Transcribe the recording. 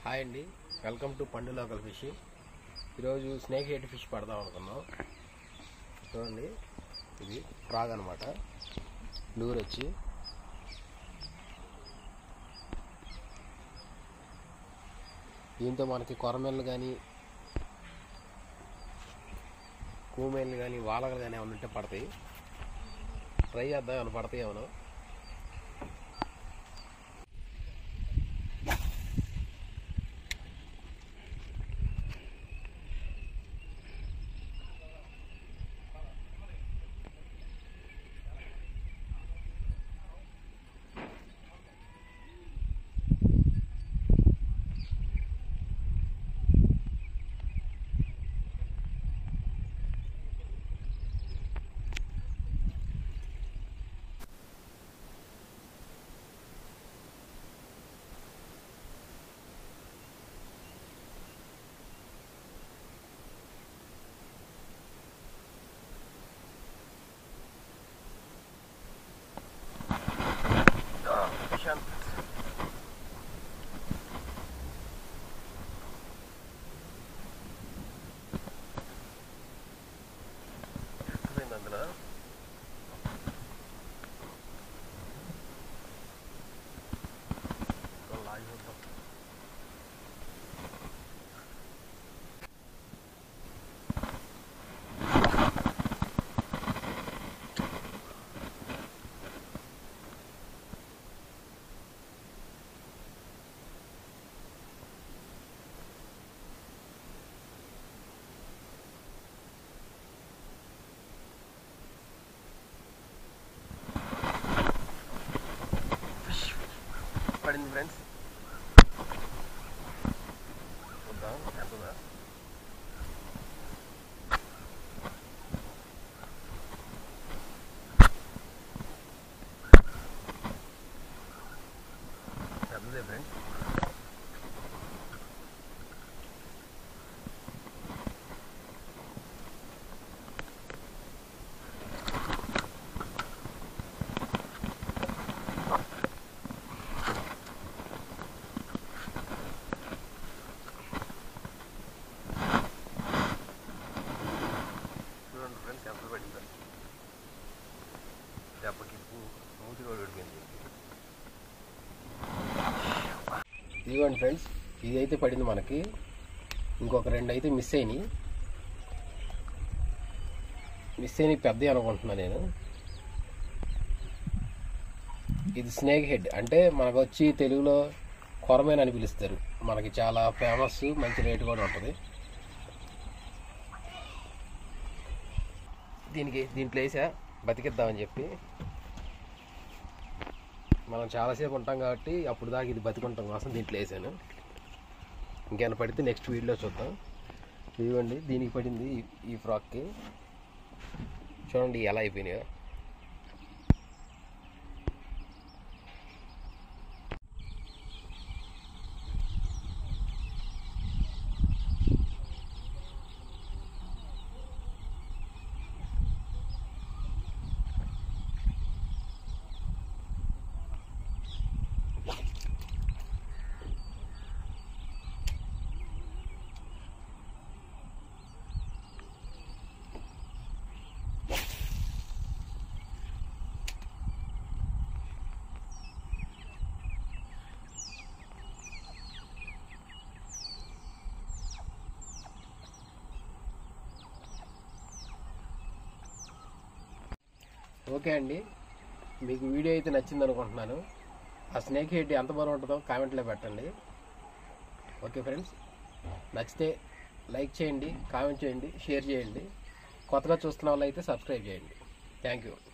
Hi అండి welcome to Pandu local fish ఈరోజు snake head fish పడదాం అనుకున్నాం చూడండి ఇది ఫ్రాగ్ అనమాట లూర్ వచ్చి దీంతో మనకి కొరమెల్లు కానీ కూమెల్లు కానీ వాలగలు కానీ ఏమైనా ఉంటే పడతాయి ట్రై చేద్దాం ఏమైనా పడతాయి ఏమైనా ప్రశాంత్ ఎక్కువైంది అందులో లాగి చూద్దాం. పడింది ఫ్రెండ్స్ చూద్దాం ఎంతుందా పెద్దదే ఫ్రెండ్స్ చూడండి ఫ్రెండ్స్ ఎంత పడిందో దెబ్బకి మూ- మూతి కూడా ఉడికింది ఇదిగోండి ఫ్రెండ్స్ ఇది అయితే పడింది మనకి ఇంకొక రెండు అయితే మిస్ అయినాయి మిస్ అయినాయి పెద్దవి అనుకుంటున్నా నేను ఇది స్నేక్ హెడ్ అంటే మనకు వచ్చి తెలుగులో కొరమైన అని పిలుస్తారు మనకి చాలా ఫేమస్ మంచి రేటు కూడా ఉంటుంది దీనికి దీంట్లో వేసా బతికిద్దామని చెప్పి మనం చాలాసేపు ఉంటాం కాబట్టి అప్పుడు దాకా ఇది బతికుంటాం కోసం దీంట్లో వేసాను ఇంకేమైనా పడితే నెక్స్ట్ వీడియోలో చూద్దాం ఇదిగోండి దీనికి పడింది ఈ- ఈ ఫ్రాక్కి చూడండి ఎలా అయిపోయినాయో ఓకే అండి మీకు వీడియో అయితే నచ్చింది అనుకుంటున్నాను ఆ స్నేక్ హెడ్ ఎంత బరువు ఉంటుందో కామెంట్లో పెట్టండి ఓకే ఫ్రెండ్స్ నచ్చితే లైక్ చేయండి కామెంట్ చేయండి షేర్ చేయండి కొత్తగా చూస్తున్న వాళ్ళు అయితే సబ్స్క్రైబ్ చేయండి థ్యాంక్ యూ